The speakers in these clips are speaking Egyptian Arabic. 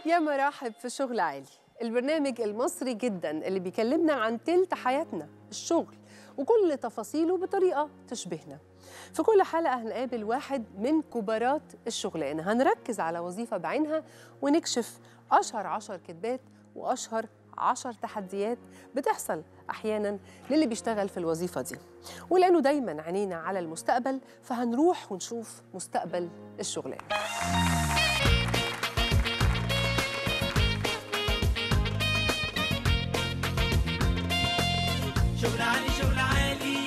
يا مرحب في شغل عالي البرنامج المصري جدا اللي بيكلمنا عن تلت حياتنا الشغل وكل تفاصيله بطريقة تشبهنا في كل حلقة هنقابل واحد من كبارات الشغلانة هنركز على وظيفة بعينها ونكشف أشهر عشر كذبات وأشهر عشر تحديات بتحصل أحيانا للي بيشتغل في الوظيفة دي ولأنه دايما عينينا على المستقبل فهنروح ونشوف مستقبل الشغلانة شغل عالي شغل عالي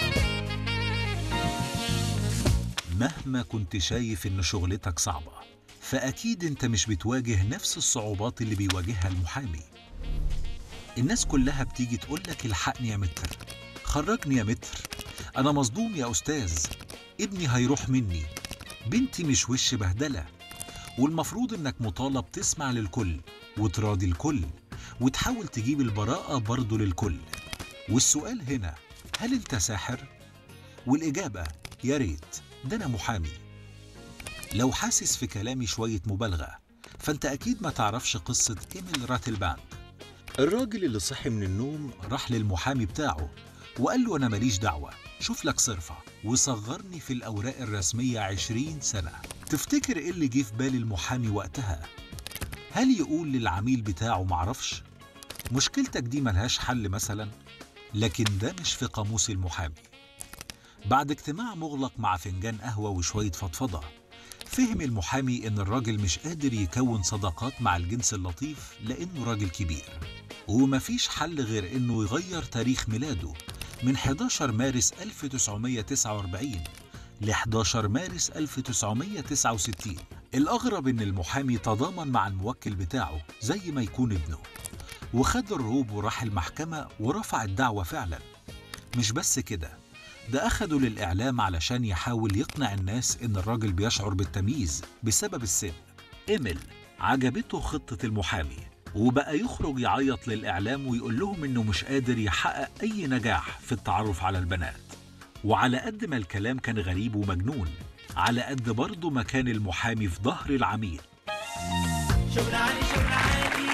مهما كنت شايف إن شغلتك صعبة فأكيد أنت مش بتواجه نفس الصعوبات اللي بيواجهها المحامي الناس كلها بتيجي تقولك الحقني يا متر خرجني يا متر أنا مصدوم يا أستاذ ابني هيروح مني بنتي مش وش بهدلة والمفروض إنك مطالب تسمع للكل وتراضي الكل وتحاول تجيب البراءة برضه للكل والسؤال هنا هل أنت ساحر؟ والإجابة يا ريت ده أنا محامي لو حاسس في كلامي شوية مبالغة فأنت أكيد ما تعرفش قصة إيميل راتلبانك الراجل اللي صحي من النوم راح للمحامي بتاعه وقال له أنا ماليش دعوة شوف لك صرفة وصغرني في الأوراق الرسمية عشرين سنة تفتكر إيه اللي جه في بال المحامي وقتها؟ هل يقول للعميل بتاعه معرفش؟ مشكلتك دي ملهاش حل مثلا؟ لكن ده مش في قاموس المحامي بعد اجتماع مغلق مع فنجان قهوة وشوية فضفضة فهم المحامي إن الراجل مش قادر يكون صداقات مع الجنس اللطيف لأنه راجل كبير ومفيش حل غير إنه يغير تاريخ ميلاده من 11 مارس 1949 ل 11 مارس 1969 الأغرب إن المحامي تضامن مع الموكل بتاعه زي ما يكون ابنه وخد الروب وراح المحكمة ورفع الدعوة فعلا مش بس كده ده أخده للإعلام علشان يحاول يقنع الناس إن الراجل بيشعر بالتمييز بسبب السن إيميل عجبته خطة المحامي وبقى يخرج يعيط للإعلام ويقول لهم إنه مش قادر يحقق أي نجاح في التعرف على البنات وعلى قد ما الكلام كان غريب ومجنون على قد برضه ما كان المحامي في ظهر العميل شغل عالي شغل عالي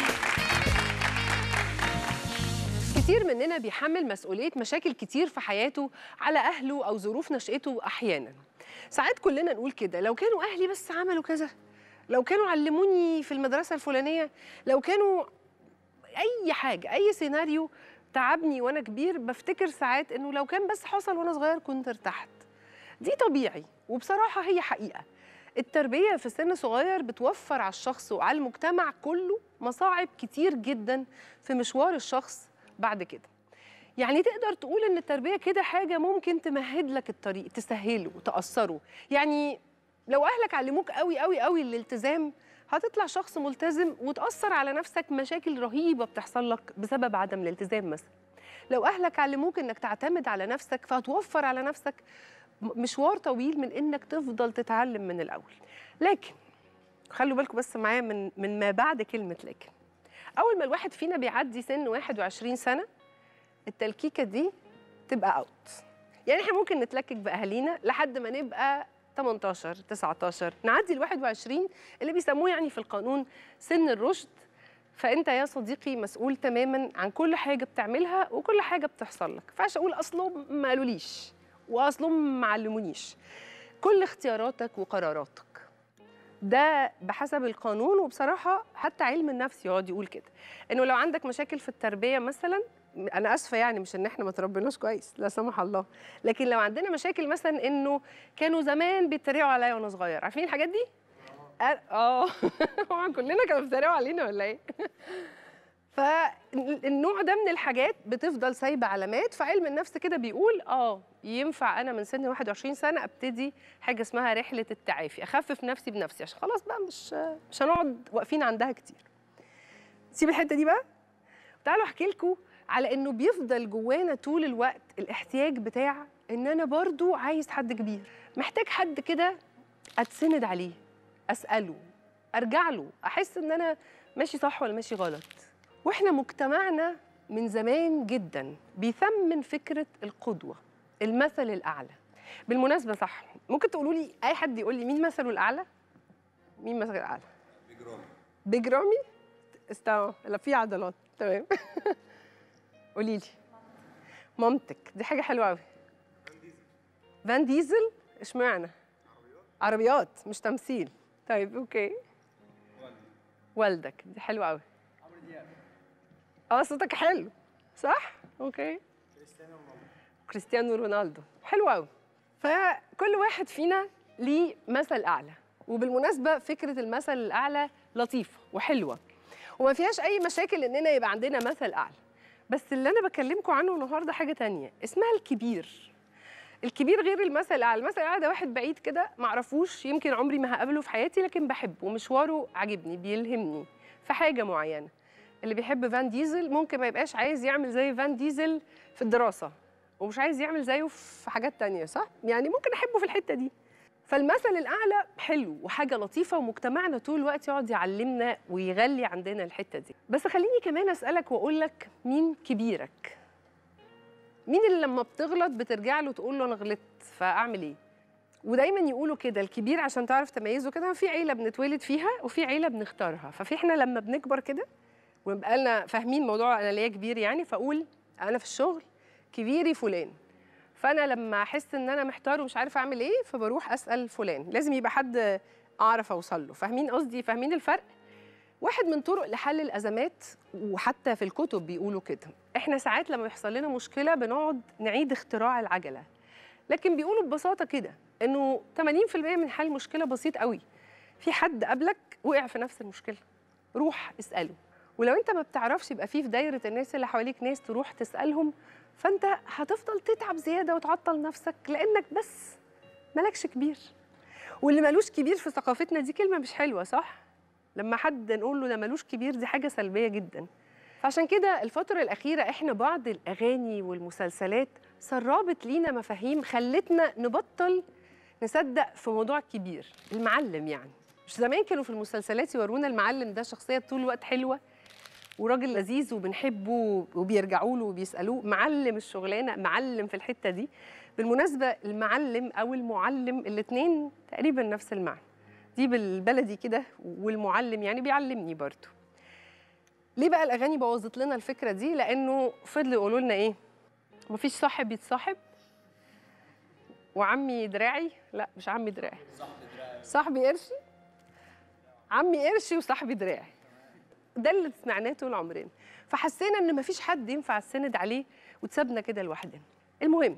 كتير مننا بيحمل مسؤولية مشاكل كتير في حياته على أهله أو ظروف نشأته أحيانا ساعات كلنا نقول كده لو كانوا أهلي بس عملوا كذا لو كانوا علموني في المدرسة الفلانية لو كانوا أي حاجة أي سيناريو تعبني وأنا كبير بفتكر ساعات إنه لو كان بس حصل وأنا صغير كنت ارتحت دي طبيعي وبصراحة هي حقيقة التربية في سن صغير بتوفر على الشخص وعلى المجتمع كله مصاعب كتير جدا في مشوار الشخص بعد كده يعني تقدر تقول ان التربيه كده حاجه ممكن تمهد لك الطريق تسهله وتاثره يعني لو اهلك علموك قوي قوي قوي الالتزام هتطلع شخص ملتزم وتاثر على نفسك مشاكل رهيبه بتحصل لك بسبب عدم الالتزام مثلا لو اهلك علموك انك تعتمد على نفسك فهتوفر على نفسك م- مشوار طويل من انك تفضل تتعلم من الاول لكن خلوا بالكم بس معايا من من ما بعد كلمه لكن اول ما الواحد فينا بيعدي سن 21 سنه التلكيكه دي تبقى اوت يعني احنا ممكن نتلكك باهالينا لحد ما نبقى 18 19 نعدي ال 21 اللي بيسموه يعني في القانون سن الرشد فانت يا صديقي مسؤول تماما عن كل حاجه بتعملها وكل حاجه بتحصل لك فعش اقول اصلهم ما قالوليش واصلهم ما علمونيش كل اختياراتك وقراراتك ده بحسب القانون وبصراحه حتى علم النفس يقعد يقول كده انه لو عندك مشاكل في التربيه مثلا انا اسفه يعني مش ان احنا ما تربيناش كويس لا سمح الله لكن لو عندنا مشاكل مثلا انه كانوا زمان بيتريقوا عليا وانا صغير عارفين الحاجات دي اه آه. طبعا كلنا كانوا بيتريقوا علينا ولا ايه فالنوع ده من الحاجات بتفضل سايبه علامات فعلم النفس كده بيقول اه ينفع انا من سن 21 سنه ابتدي حاجه اسمها رحله التعافي اخفف نفسي بنفسي عشان خلاص بقى مش مش هنقعد واقفين عندها كتير سيب الحته دي بقى تعالوا احكي لكم على انه بيفضل جوانا طول الوقت الاحتياج بتاع ان انا برضو عايز حد كبير محتاج حد كده اتسند عليه اساله ارجع له احس ان انا ماشي صح ولا ماشي غلط واحنا مجتمعنا من زمان جدا بيثمن فكره القدوه المثل الاعلى بالمناسبه صح ممكن تقولوا لي اي حد يقول لي مين مثله الاعلى مين مثله الاعلى بيج رامي استنى لا في عضلات تمام قولي لي مامتك دي حاجه حلوه قوي فان ديزل اشمعنى عربيات مش تمثيل طيب اوكي والدك دي حلوه قوي اه صوتك حلو صح اوكي كريستيانو رونالدو حلو قوي فكل واحد فينا ليه مثل اعلى وبالمناسبه فكره المثل الاعلى لطيفه وحلوه وما فيهاش اي مشاكل اننا يبقى عندنا مثل اعلى بس اللي انا بكلمكم عنه النهارده حاجه تانية اسمها الكبير الكبير غير المثل الاعلى المثل الاعلى ده واحد بعيد كده معرفوش يمكن عمري ما هقابله في حياتي لكن بحبه مشواره عاجبني بيلهمني في حاجه معينه اللي بيحب فان ديزل ممكن ما يبقاش عايز يعمل زي فان ديزل في الدراسه ومش عايز يعمل زيه في حاجات تانية صح يعني ممكن احبه في الحته دي فالمثل الاعلى حلو وحاجه لطيفه ومجتمعنا طول الوقت يقعد يعلمنا ويغلي عندنا الحته دي بس خليني كمان اسالك واقول لك مين كبيرك مين اللي لما بتغلط بترجع له تقول له انا غلطت فاعمل ايه ودايما يقولوا كده الكبير عشان تعرف تميزه كده في عيله بنتولد فيها وفي عيله بنختارها ففي احنا لما بنكبر كده ونبقى لنا فاهمين موضوع انا ليا كبير يعني فاقول انا في الشغل كبيري فلان فانا لما احس ان انا محتار ومش عارفه اعمل ايه فبروح اسال فلان لازم يبقى حد اعرف اوصل له فاهمين قصدي فاهمين الفرق واحد من طرق لحل الازمات وحتى في الكتب بيقولوا كده احنا ساعات لما يحصل لنا مشكله بنقعد نعيد اختراع العجله لكن بيقولوا ببساطه كده انه 80% من حل مشكله بسيط قوي في حد قبلك وقع في نفس المشكله روح اساله ولو انت ما بتعرفش يبقى في في دايره الناس اللي حواليك ناس تروح تسالهم فانت هتفضل تتعب زياده وتعطل نفسك لانك بس مالكش كبير واللي ملوش كبير في ثقافتنا دي كلمه مش حلوه صح لما حد نقول له ده ملوش كبير دي حاجه سلبيه جدا فعشان كده الفتره الاخيره احنا بعض الاغاني والمسلسلات سربت لينا مفاهيم خلتنا نبطل نصدق في موضوع الكبير المعلم يعني مش زمان كانوا في المسلسلات يورونا المعلم ده شخصيه طول الوقت حلوه وراجل لذيذ وبنحبه وبيرجعوا له وبيسالوه معلم الشغلانه معلم في الحته دي بالمناسبه المعلم او المعلم الاثنين تقريبا نفس المعنى دي بالبلدي كده والمعلم يعني بيعلمني برضه ليه بقى الاغاني بوظت لنا الفكره دي لانه فضلوا يقولوا لنا ايه مفيش صاحب يتصاحب وعمي دراعي لا مش عمي دراعي صاحبي قرشي عمي قرشي وصاحبي دراعي ده اللي سمعناه طول عمرنا فحسينا ان مفيش حد ينفع السند عليه وتسابنا كده لوحدنا المهم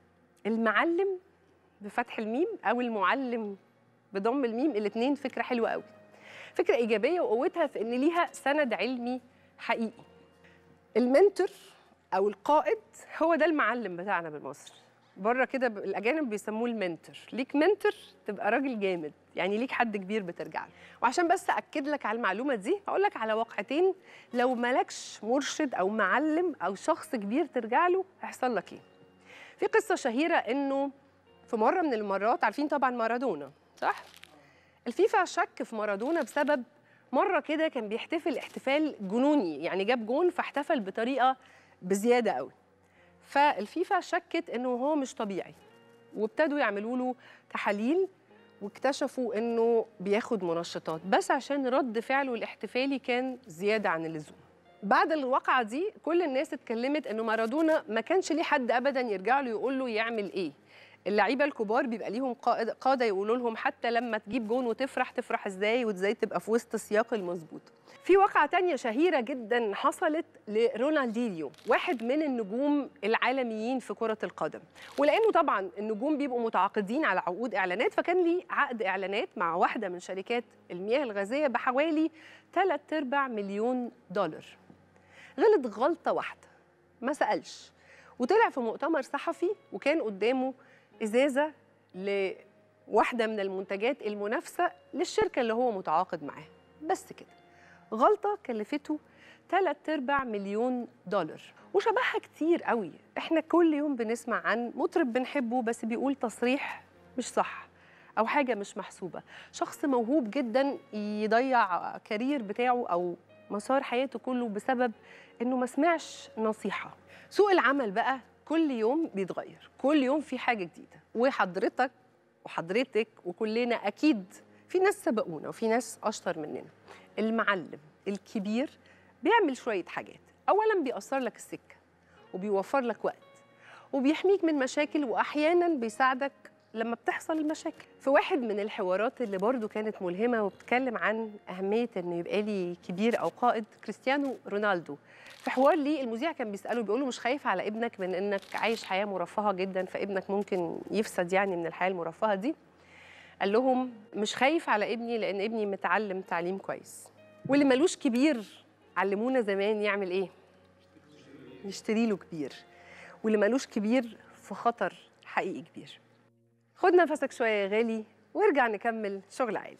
المعلم بفتح الميم او المعلم بضم الميم الاثنين فكره حلوه قوي فكره ايجابيه وقوتها في ان ليها سند علمي حقيقي المنتور او القائد هو ده المعلم بتاعنا بالمصري بره كده ب- الاجانب بيسموه المنتور ليك منتور تبقى راجل جامد يعني ليك حد كبير بترجع له وعشان بس اكد لك على المعلومه دي هقول لك على واقعتين لو مالكش مرشد او معلم او شخص كبير ترجع له هيحصل لك ايه في قصه شهيره انه في مره من المرات عارفين طبعا مارادونا صح الفيفا شك في مارادونا بسبب مره كده كان بيحتفل احتفال جنوني يعني جاب جون فاحتفل بطريقه بزياده قوي فالفيفا شكت انه هو مش طبيعي وابتدوا يعملوا له تحاليل واكتشفوا انه بياخد منشطات بس عشان رد فعله الاحتفالي كان زياده عن اللزوم بعد الواقعه دي كل الناس اتكلمت انه مارادونا ما كانش ليه حد ابدا يرجع له يقول له يعمل ايه اللعيبه الكبار بيبقى ليهم قائد قاده يقولوا لهم حتى لما تجيب جون وتفرح تفرح ازاي وازاي تبقى في وسط السياق المظبوط في واقعة تانية شهيرة جدا حصلت لرونالدينيو واحد من النجوم العالميين في كرة القدم ولأنه طبعا النجوم بيبقوا متعاقدين على عقود إعلانات فكان ليه عقد إعلانات مع واحدة من شركات المياه الغازية بحوالي 3 أرباع مليون دولار غلط غلطة واحدة ما سألش وطلع في مؤتمر صحفي وكان قدامه إزازة لواحدة من المنتجات المنافسة للشركة اللي هو متعاقد معاها بس كده غلطة كلفته 3 أرباع مليون دولار وشبهها كتير قوي احنا كل يوم بنسمع عن مطرب بنحبه بس بيقول تصريح مش صح أو حاجة مش محسوبة شخص موهوب جدا يضيع كارير بتاعه أو مسار حياته كله بسبب إنه ما سمعش نصيحة سوق العمل بقى كل يوم بيتغير كل يوم في حاجة جديدة وحضرتك وحضرتك وكلنا أكيد في ناس سبقونا وفي ناس أشطر مننا المعلم الكبير بيعمل شويه حاجات اولا بيأثر لك السكه وبيوفر لك وقت وبيحميك من مشاكل واحيانا بيساعدك لما بتحصل المشاكل في واحد من الحوارات اللي برضو كانت ملهمه وبتتكلم عن اهميه انه يبقى لي كبير او قائد كريستيانو رونالدو في حوار ليه المذيع كان بيساله بيقول له مش خايف على ابنك من انك عايش حياه مرفهه جدا فابنك ممكن يفسد يعني من الحياه المرفهه دي قال لهم مش خايف على ابني لان ابني متعلم تعليم كويس واللي ملوش كبير علمونا زمان يعمل ايه يشتري له كبير واللي ملوش كبير في خطر حقيقي كبير خد نفسك شويه يا غالي وارجع نكمل شغل عالي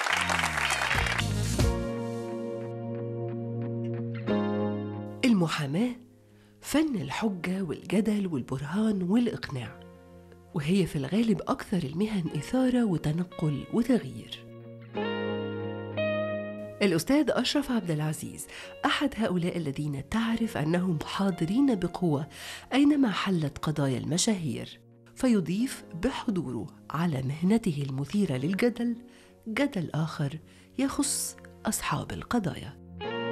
المحاماة فن الحجة والجدل والبرهان والإقناع وهي في الغالب أكثر المهن إثارة وتنقل وتغيير الأستاذ أشرف عبد العزيز أحد هؤلاء الذين تعرف أنهم حاضرين بقوة أينما حلت قضايا المشاهير فيضيف بحضوره على مهنته المثيرة للجدل جدل آخر يخص أصحاب القضايا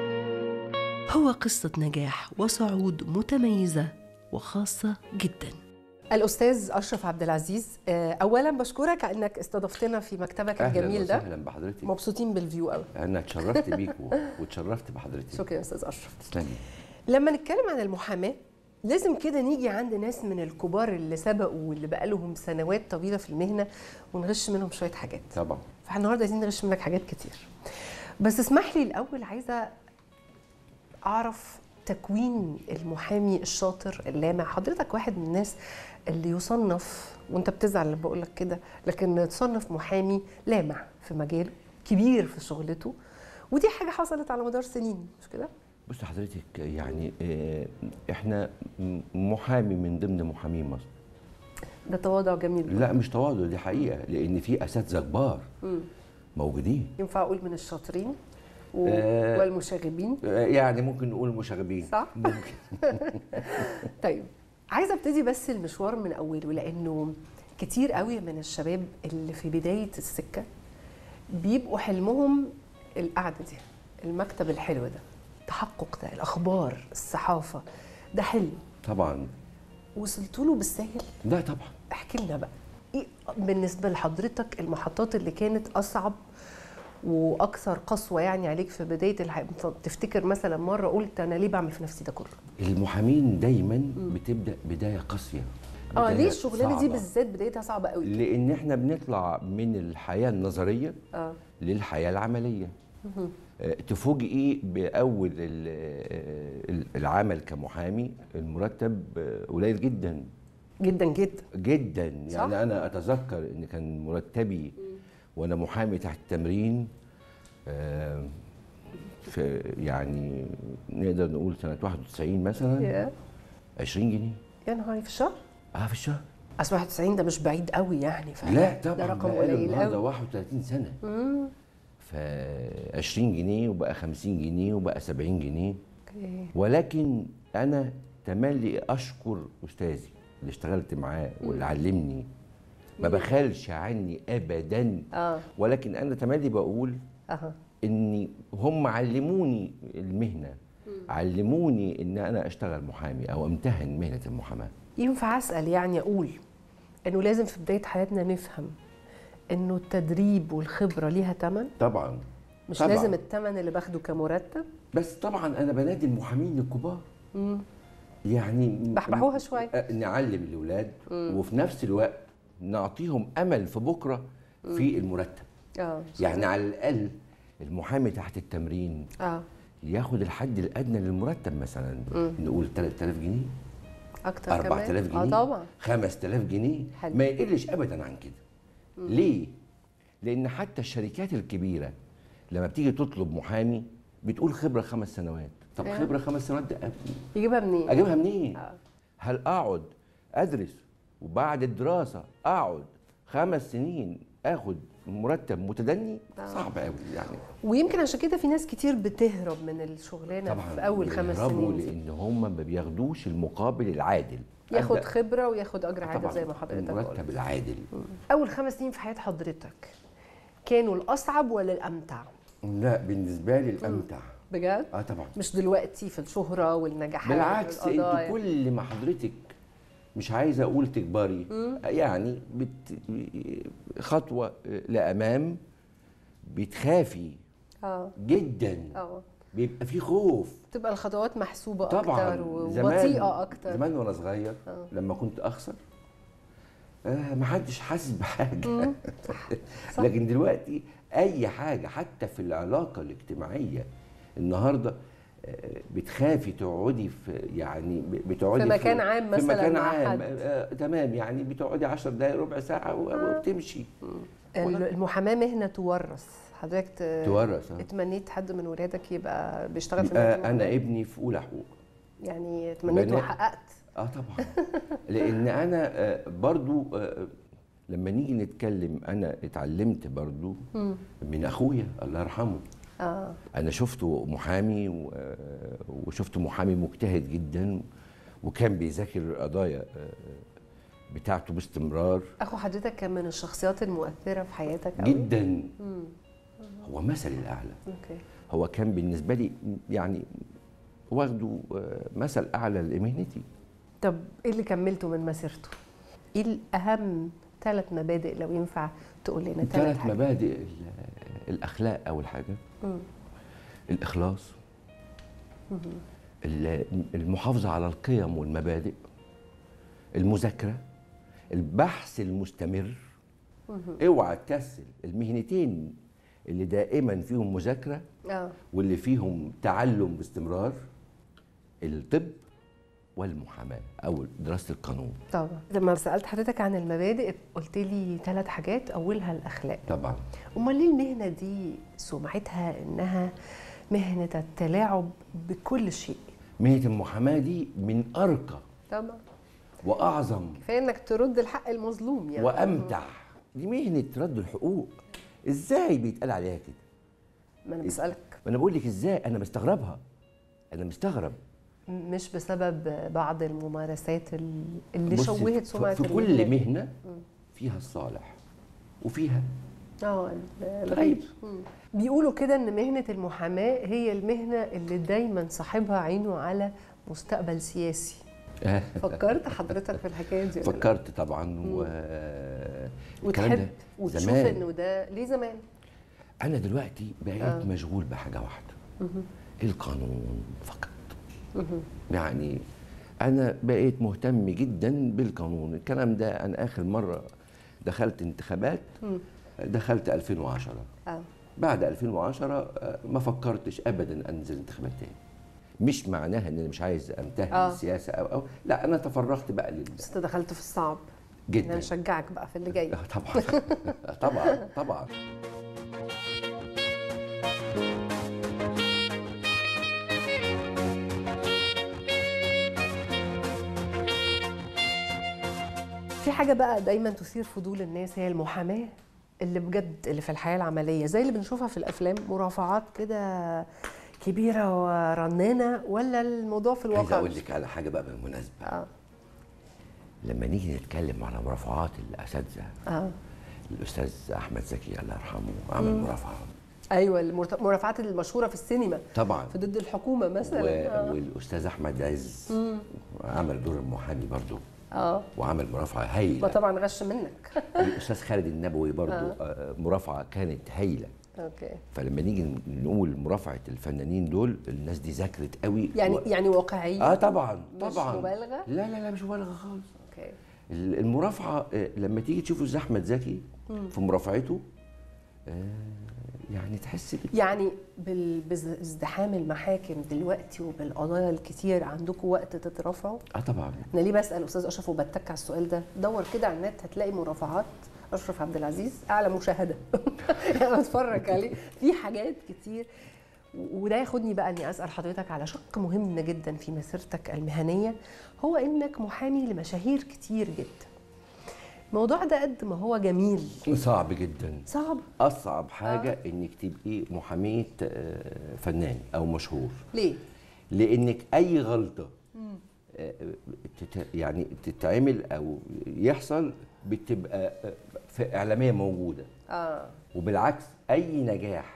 هو قصة نجاح وصعود متميزة وخاصة جدا الاستاذ اشرف عبد العزيز آه، اولا بشكرك انك استضفتنا في مكتبك الجميل ده اهلا بحضرتك مبسوطين بالفيو قوي انا اتشرفت بيك و- واتشرفت بحضرتك شكرا يا استاذ اشرف تسلمي لما نتكلم عن المحاماه لازم كده نيجي عند ناس من الكبار اللي سبقوا واللي بقى لهم سنوات طويله في المهنه ونغش منهم شويه حاجات طبعا فاحنا النهارده عايزين نغش منك حاجات كتير بس اسمح لي الاول عايزه اعرف تكوين المحامي الشاطر اللامع حضرتك واحد من الناس اللي يصنف وانت بتزعل لما بقول لك كده لكن تصنف محامي لامع في مجاله كبير في شغلته ودي حاجه حصلت على مدار سنين مش كده بص حضرتك يعني آه، احنا م- محامي من ضمن محامين مصر ده تواضع جميل لا مش تواضع دي حقيقه لان في اساتذه كبار موجودين ينفع اقول من الشاطرين و... آه. والمشاغبين آه، يعني ممكن نقول مشاغبين صح؟ ممكن طيب عايزه ابتدي بس المشوار من اوله لانه كتير قوي من الشباب اللي في بدايه السكه بيبقوا حلمهم القعده دي المكتب الحلو ده التحقق ده الاخبار الصحافه ده حلم طبعا وصلتوا له بالسهل لا طبعا احكي لنا بقى ايه بالنسبه لحضرتك المحطات اللي كانت اصعب واكثر قسوه يعني عليك في بدايه الحياه تفتكر مثلا مره قلت انا ليه بعمل في نفسي ده كله المحامين دايما بتبدا بدايه قاسيه اه بداية ليه الشغلانه دي صعبة. بالذات بدايتها صعبه قوي لان احنا بنطلع من الحياه النظريه اه للحياه العمليه آه، تفوجئي باول ال- آه، العمل كمحامي المرتب آه، قليل جدا جدا جدا جدا يعني صح؟ انا اتذكر ان كان مرتبي وانا محامي تحت التمرين آه، في يعني نقدر نقول سنه 91 مثلا يا 20 جنيه يا نهاري في الشهر اه في الشهر اصل 91 ده مش بعيد قوي يعني ف... لا طبعا ده رقم بقاله قليل النهارده قوي 31 سنه مم. ف 20 جنيه وبقى 50 جنيه وبقى 70 جنيه اوكي ولكن انا تملي اشكر استاذي اللي اشتغلت معاه واللي علمني ما بخلش عني ابدا اه ولكن انا تملي بقول اها ان هم علموني المهنه علموني ان انا اشتغل محامي او امتهن مهنه المحاماه ينفع اسال يعني اقول انه لازم في بدايه حياتنا نفهم انه التدريب والخبره ليها ثمن طبعا مش طبعاً. لازم الثمن اللي باخده كمرتب بس طبعا انا بنادي المحامين الكبار مم. يعني بحبحوها شوية. أ- نعلم الاولاد وفي نفس الوقت نعطيهم امل في بكره في المرتب اه يعني على الاقل المحامي تحت التمرين اه ياخد الحد الادنى للمرتب مثلا نقول 3000 جنيه اكتر كمان 4000 جنيه اه طبعا 5000 جنيه حلو. ما يقلش ابدا عن كده ليه لان حتى الشركات الكبيره لما بتيجي تطلب محامي بتقول خبره خمس سنوات طب أيوة. خبره خمس سنوات ده يجيبها منين اجيبها منين آه. هل اقعد ادرس وبعد الدراسه اقعد خمس سنين اخد مرتب متدني آه. صعب قوي يعني ويمكن عشان كده في ناس كتير بتهرب من الشغلانه طبعا في اول خمس بيهربوا سنين دي. لان هم ما بياخدوش المقابل العادل ياخد أبدأ- خبره وياخد اجر عادل طبعا زي ما حضرتك قلت المرتب العادل اول خمس سنين في حياه حضرتك كانوا الاصعب ولا الامتع لا بالنسبه لي الامتع بجد اه طبعا مش دلوقتي في الشهره والنجاحات بالعكس انت والقضايا. كل ما حضرتك مش عايزه اقول تكبري يعني بت خطوه لامام بتخافي اه جدا اه بيبقى في خوف تبقى الخطوات محسوبه طبعا اكتر زمان وبطيئه اكتر زمان وانا صغير آه. لما كنت اخسر آه ما حدش حاسس بحاجه صح. لكن دلوقتي اي حاجه حتى في العلاقه الاجتماعيه النهارده آه، بتخافي تقعدي في يعني ب- بتقعدي في مكان عام في مثلاً مكان مع عام حد. آه تمام يعني بتقعدي 10 دقائق ربع ساعه و- وبتمشي المحاماه مهنه تورث حضرتك ت- تورث آه. اتمنيت حد من ولادك يبقى بيشتغل في آه مهنة انا المحاماة؟ ابني في اولى حقوق يعني اتمنيت بنات. وحققت اه طبعا لان انا آه، برضو آه، لما نيجي نتكلم انا اتعلمت برضو من اخويا الله يرحمه اه انا شفته محامي و- آه، وشفته محامي مجتهد جدا وكان بيذاكر القضايا آه، بتاعته باستمرار اخو حضرتك كان من الشخصيات المؤثره في حياتك قوي جدا هو مثل الاعلى اوكي هو كان بالنسبه لي يعني واخده آه، مثل اعلى لمهنتي طب ايه اللي كملته من مسيرته ايه الاهم ثلاث مبادئ لو ينفع تقول لنا ثلاث ثلاث حاجات مبادئ ال- الاخلاق اول حاجه مم. الاخلاص ال- المحافظه على القيم والمبادئ المذاكره البحث المستمر اوعى تكسل المهنتين اللي دائما فيهم مذاكره اه واللي فيهم تعلم باستمرار الطب والمحاماه او دراسه القانون طبعا لما سالت حضرتك عن المبادئ قلت لي ثلاث حاجات اولها الاخلاق طبعا امال ليه المهنه دي سمعتها انها مهنه التلاعب بكل شيء مهنه المحاماه دي من ارقى طبعا واعظم كفايه انك ترد الحق المظلوم يعني وامتع دي مهنه رد الحقوق ازاي بيتقال عليها كده ما انا بسالك ما انا بقول لك ازاي انا مستغربها انا مستغرب مش بسبب بعض الممارسات ال- اللي بصي، شوهت في- سمعه في كل المهنة. مهنه فيها الصالح وفيها اه الغيب طيب بيقولوا كده ان مهنه المحاماه هي المهنه اللي دايما صاحبها عينه على مستقبل سياسي فكرت حضرتك في الحكايه دي ولا لا؟ فكرت طبعا و الكلام وتحب ده وتشوف زمان. انه ده ليه زمان انا دلوقتي بقيت آه. آه. مشغول بحاجه واحده القانون فقط يعني انا بقيت مهتم جدا بالقانون الكلام ده انا اخر مره دخلت انتخابات دخلت 2010 اه بعد 2010 آه، ما فكرتش ابدا انزل انتخابات تاني مش معناها ان انا مش عايز انتهي آه. من السياسه او او لا انا تفرغت بقى لل بس انت دخلت في الصعب جدا. انا نشجعك بقى في اللي جاي آه، طبعا طبعا طبعا في حاجه بقى دايما تثير فضول الناس هي المحاماه اللي بجد اللي في الحياه العمليه زي اللي بنشوفها في الافلام مرافعات كده كبيره ورنانه ولا الموضوع في عايز الواقع اقول لك على حاجه بقى بالمناسبه اه لما نيجي نتكلم على مرافعات الاساتذه اه الاستاذ احمد زكي الله يرحمه عمل مرافعه ايوه المرت- المرافعات المشهوره في السينما طبعا في ضد الحكومه مثلا و... اه, والاستاذ احمد عز عمل دور المحامي برضه آه. وعمل مرافعه ما هايله طبعا غش منك والاستاذ خالد النبوي برضه آه. مرافعه كانت هايله اوكي فلما نيجي نقول مرافعه الفنانين دول الناس دي ذاكرت قوي يعني و... يعني واقعيه اه طبعا مش طبعا مبالغة؟ لا لا لا مش مبالغه خالص اوكي ال- المرافعه آه، لما تيجي تشوف الاستاذ احمد زكي في مرافعته آه، يعني تحس بال- يعني بال- بازدحام المحاكم دلوقتي وبالقضايا الكتير عندكم وقت تترافعوا اه طبعا انا ليه بسال استاذ اشرف وبتك على السؤال ده دور كده على النت هتلاقي مرافعات اشرف عبد العزيز اعلى مشاهده انا بتفرج عليه في حاجات كتير و- وده ياخدني بقى اني اسال حضرتك على شق مهم جدا في مسيرتك المهنيه هو انك محامي لمشاهير كتير جدا الموضوع ده قد ما هو جميل صعب جدا صعب اصعب حاجه آه. انك تبقي محاميه آه، فنان او مشهور ليه لانك اي غلطه آه، تت- يعني تتعمل او يحصل بتبقى آه، في اعلاميه موجوده اه وبالعكس اي نجاح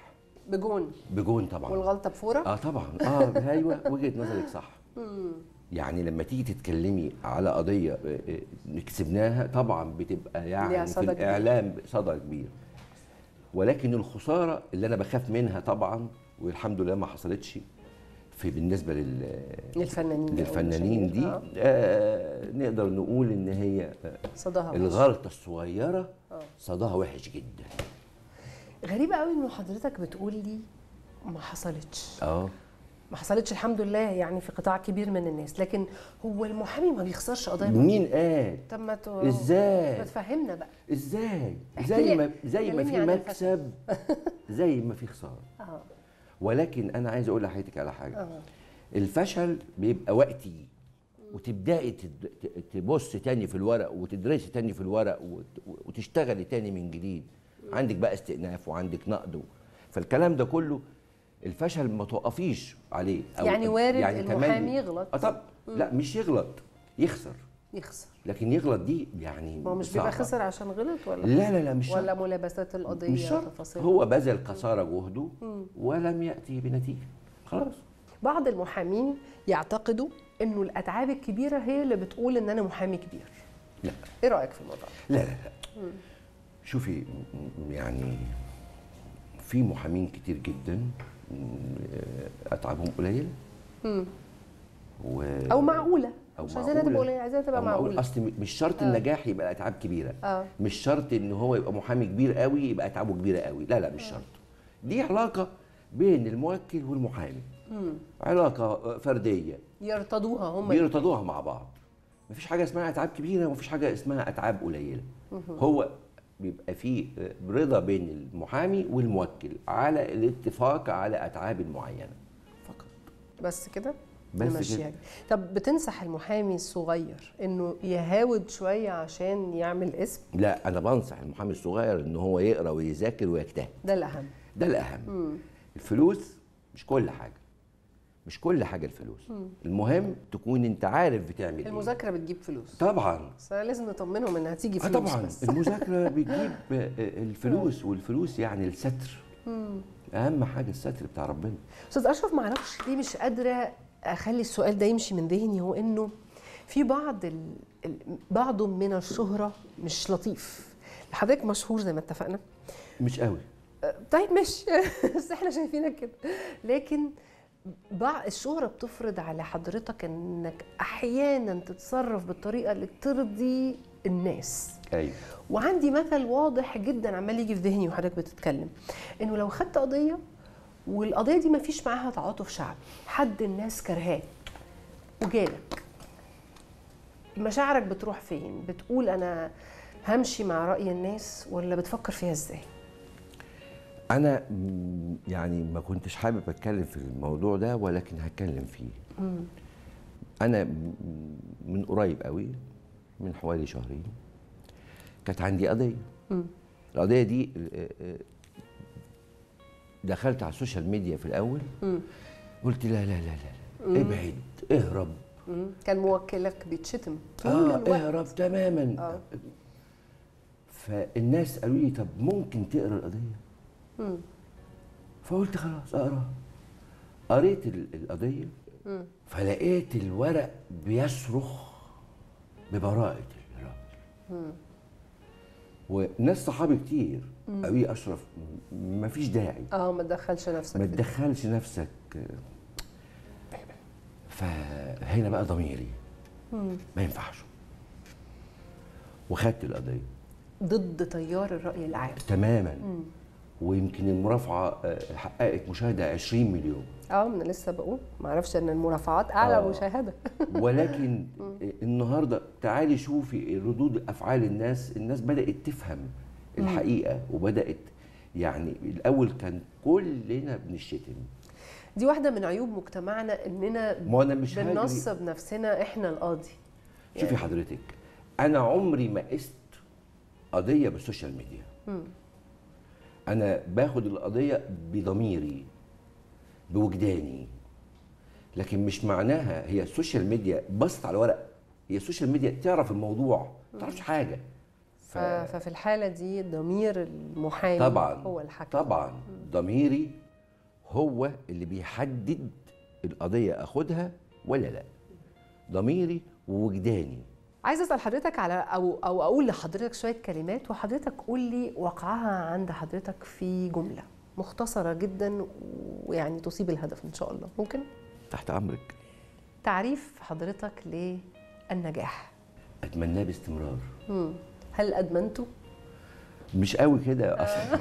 بجون بجون طبعا والغلطه بفوره اه طبعا اه ايوه وجهه نظرك صح يعني لما تيجي تتكلمي على قضيه آه، آه، كسبناها طبعا بتبقى ليها يعني في صدى كبير. الاعلام صدى كبير ولكن الخساره اللي انا بخاف منها طبعا والحمد لله ما حصلتش في بالنسبه لل للفنانين أو للفنانين دي المشاهير. آه نقدر نقول ان هي آه، صداها وحش. الغلطه الصغيره صداها وحش جدا غريبه قوي انه حضرتك بتقول لي ما حصلتش اه ما حصلتش الحمد لله يعني في قطاع كبير من الناس لكن هو المحامي ما بيخسرش قضايا مين قال طب ما ت- إزاي؟ ما تفهمنا بقى ازاي احكي زي لي- ما زي ما كلمني في عن مكسب زي ما في خساره اه ولكن انا عايز اقول لحضرتك على حاجه اه الفشل بيبقى وقتي وتبداي تد- ت- تبص تاني في الورق وتدرسي تاني في الورق وت- وتشتغلي تاني من جديد عندك بقى استئناف وعندك نقد و- فالكلام ده كله الفشل ما توقفيش عليه أو- يعني وارد كمان- المحامي يغلط. اه طب لا مش يغلط يخسر يخسر لكن يغلط دي يعني ما هو مش بيبقى صعبة. خسر عشان غلط ولا لا لا لا مش شرط. ولا ملابسات القضيه مش شرط تفاصيل هو بذل قصارى جهده ولم ياتي بنتيجه خلاص بعض المحامين يعتقدوا انه الاتعاب الكبيره هي اللي بتقول ان انا محامي كبير لا ايه رايك في الموضوع ده؟ لا لا لا شوفي م- يعني في محامين كتير جدا م- اتعابهم قليله و او معقوله أو مش عايزينها تبقى معقولة. قليله عايزينها تبقى أو معقول. معقوله اصل م- مش شرط النجاح يبقى اتعاب كبيره آه. مش شرط ان هو يبقى محامي كبير قوي يبقى اتعابه كبيره قوي لا لا مش شرط دي علاقه بين الموكل والمحامي علاقه فرديه يرتضوها هم بيرتضوها مع بعض مفيش حاجه اسمها اتعاب كبيره ومفيش حاجه اسمها اتعاب قليله هو بيبقى فيه رضا بين المحامي والموكل على الاتفاق على اتعاب معينه فقط بس كده بس نمشيها كده. كده. طب بتنصح المحامي الصغير انه يهاود شويه عشان يعمل اسم لا انا بنصح المحامي الصغير ان هو يقرا ويذاكر ويجتهد ده الاهم ده الاهم الفلوس مش كل حاجه مش كل حاجه الفلوس المهم تكون انت عارف بتعمل ايه المذاكره بتجيب فلوس طبعا بس لازم نطمنهم انها تيجي اه فلوس طبعا بس المذاكره بتجيب آه، الفلوس والفلوس يعني الستر اهم حاجه الستر بتاع ربنا استاذ اشرف ما اعرفش ليه مش قادره اخلي السؤال ده يمشي من ذهني هو انه في بعض ال... ال... بعض من الشهره مش لطيف حضرتك مشهور زي ما اتفقنا مش قوي أه، طيب ماشي بس احنا شايفينك كده لكن بعض الشهرة بتفرض على حضرتك انك احيانا تتصرف بالطريقة اللي ترضي الناس ايوه وعندي مثل واضح جدا عمال يجي في ذهني وحضرتك بتتكلم انه لو خدت قضيه والقضيه دي ما فيش معاها تعاطف شعبي حد الناس كرهاه وجالك مشاعرك بتروح فين بتقول انا همشي مع راي الناس ولا بتفكر فيها ازاي انا م- يعني ما كنتش حابب اتكلم في الموضوع ده ولكن هتكلم فيه انا م- من قريب قوي من حوالي شهرين كانت عندي قضيه القضيه دي آه، آه، دخلت على السوشيال ميديا في الاول قلت لا لا لا لا, لا. ابعد اهرب مم. كان موكلك بيتشتم طول اه الوقت اهرب تماما آه. فالناس قالوا لي طب ممكن تقرا القضيه فقلت خلاص اقرا قريت ال- القضيه فلقيت الورق بيصرخ ببراءه الراجل وناس صحابي كتير قالوا لي اشرف م- مفيش داعي اه ما تدخلش نفسك ما في ده. تدخلش نفسك فهنا بقى ضميري ما ينفعش وخدت القضيه ضد تيار الراي العام تماما ويمكن المرافعه آه، حققت مشاهده 20 مليون اه ما انا لسه بقول ما اعرفش ان المرافعات اعلى آه. مشاهده ولكن النهارده تعالي شوفي ردود افعال الناس الناس بدات تفهم الحقيقه وبدات يعني الاول كان كلنا بنشتم دي واحده من عيوب مجتمعنا اننا ما انا مش هاجري بننصب نفسنا احنا القاضي شوفي حضرتك انا عمري ما قست قضيه بالسوشيال ميديا انا باخد القضيه بضميري بوجداني لكن مش معناها هي السوشيال ميديا بصت على ورق هي السوشيال ميديا تعرف الموضوع ما تعرفش حاجه ف... ففي الحاله دي ضمير المحامي طبعا هو الحكم طبعا ضميري هو اللي بيحدد القضيه اخدها ولا لا ضميري ووجداني عايزه اسال حضرتك على او او اقول لحضرتك شويه كلمات وحضرتك قول لي وقعها عند حضرتك في جمله مختصره جدا ويعني تصيب الهدف ان شاء الله ممكن تحت امرك تعريف حضرتك للنجاح اتمناه باستمرار مم. هل ادمنته مش قوي كده اصلا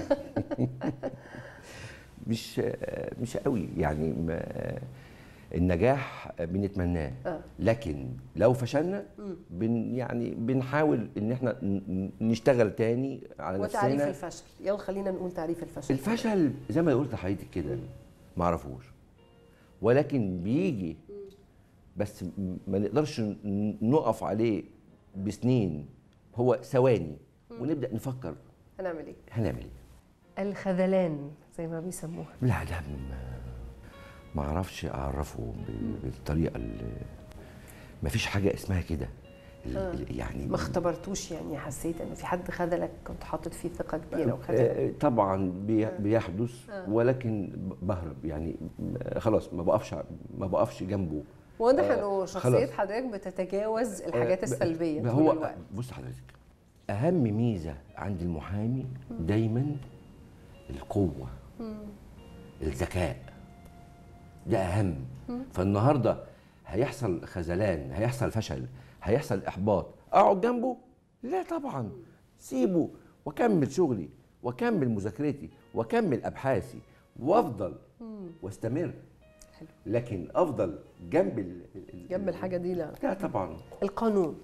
مش مش قوي يعني ما النجاح بنتمناه آه. لكن لو فشلنا بن يعني بنحاول ان احنا ن- ن- نشتغل تاني على وتعريف نفسنا الفشل يلا خلينا نقول تعريف الفشل الفشل زي ما قلت لحضرتك كده ما اعرفوش ولكن بيجي بس م- ما نقدرش ن- نقف عليه بسنين هو ثواني ونبدا نفكر هنعمل ايه هنعمل ايه الخذلان زي ما بيسموها لا ده ما- ما اعرفش اعرفه ب- بالطريقه اللي ما فيش حاجه اسمها كده ال- ال- يعني ما اختبرتوش يعني حسيت ان في حد خذلك كنت حاطط فيه ثقه كبيره وخذلك آه، طبعا بي- بيحدث ولكن ب- بهرب يعني م- خلاص ما بقفش ما بقفش جنبه واضح آه، انه شخصيه خلاص. حضرتك بتتجاوز الحاجات آه، ب- السلبيه ب- طول هو الوقت بص حضرتك اهم ميزه عند المحامي دايما القوه الذكاء ده اهم فالنهارده هيحصل خذلان هيحصل فشل هيحصل احباط اقعد جنبه لا طبعا سيبه واكمل شغلي واكمل مذاكرتي واكمل ابحاثي وافضل واستمر حلو. لكن افضل جنب ال- ال- جنب الحاجه دي لا لا طبعا القانون